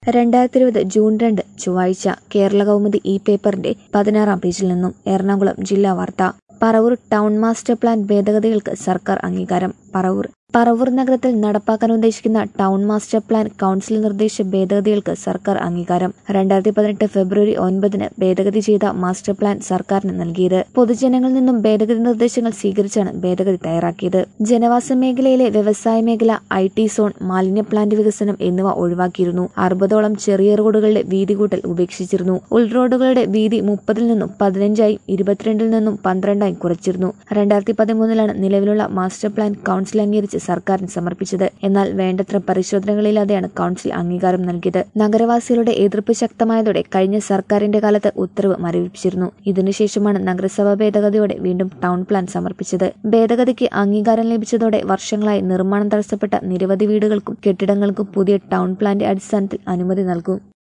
രണ്ടായിരത്തി ഇരുപത് ജൂൺ രണ്ട് ചൊവ്വാഴ്ച കേരള കൗമുദി ഈ പേപ്പറിന്റെ പതിനാറാം പേജിൽ നിന്നും എറണാകുളം ജില്ലാ വാർത്ത പറവൂർ ടൗൺ മാസ്റ്റർ പ്ലാൻ ഭേദഗതികൾക്ക് സർക്കാർ അംഗീകാരം പറവൂർ പറവൂർ നഗരത്തിൽ നടപ്പാക്കാൻ ഉദ്ദേശിക്കുന്ന ടൗൺ മാസ്റ്റർ പ്ലാൻ കൗൺസിൽ നിർദ്ദേശ ഭേദഗതികൾക്ക് സർക്കാർ അംഗീകാരം രണ്ടായിരത്തി പതിനെട്ട് ഫെബ്രുവരി ഒൻപതിന് ഭേദഗതി ചെയ്ത മാസ്റ്റർ പ്ലാൻ സർക്കാരിന് നൽകിയത് പൊതുജനങ്ങളിൽ നിന്നും ഭേദഗതി നിർദ്ദേശങ്ങൾ സ്വീകരിച്ചാണ് ഭേദഗതി തയ്യാറാക്കിയത് ജനവാസ മേഖലയിലെ വ്യവസായ മേഖല ഐ ടി സോൺ മാലിന്യ പ്ലാന്റ് വികസനം എന്നിവ ഒഴിവാക്കിയിരുന്നു അറുപതോളം ചെറിയ റോഡുകളുടെ വീതി കൂട്ടൽ ഉപേക്ഷിച്ചിരുന്നു ഉൾറോഡുകളുടെ വീതി മുപ്പതിൽ നിന്നും പതിനഞ്ചായും ഇരുപത്തിരണ്ടിൽ നിന്നും പന്ത്രണ്ടായും കുറച്ചിരുന്നു രണ്ടായിരത്തി പതിമൂന്നിലാണ് നിലവിലുള്ള മാസ്റ്റർ പ്ലാൻ കൗൺസിൽ അംഗീകരിച്ച് സർക്കാരിന് സമർപ്പിച്ചത് എന്നാൽ വേണ്ടത്ര പരിശോധനകളില്ലാതെയാണ് കൗൺസിൽ അംഗീകാരം നൽകിയത് നഗരവാസികളുടെ എതിർപ്പ് ശക്തമായതോടെ കഴിഞ്ഞ സർക്കാരിന്റെ കാലത്ത് ഉത്തരവ് മരവിപ്പിച്ചിരുന്നു ഇതിനുശേഷമാണ് നഗരസഭ ഭേദഗതിയോടെ വീണ്ടും ടൗൺ പ്ലാൻ സമർപ്പിച്ചത് ഭേദഗതിക്ക് അംഗീകാരം ലഭിച്ചതോടെ വർഷങ്ങളായി നിർമ്മാണം തടസ്സപ്പെട്ട നിരവധി വീടുകൾക്കും കെട്ടിടങ്ങൾക്കും പുതിയ ടൗൺ പ്ലാന്റെ അടിസ്ഥാനത്തിൽ അനുമതി നൽകും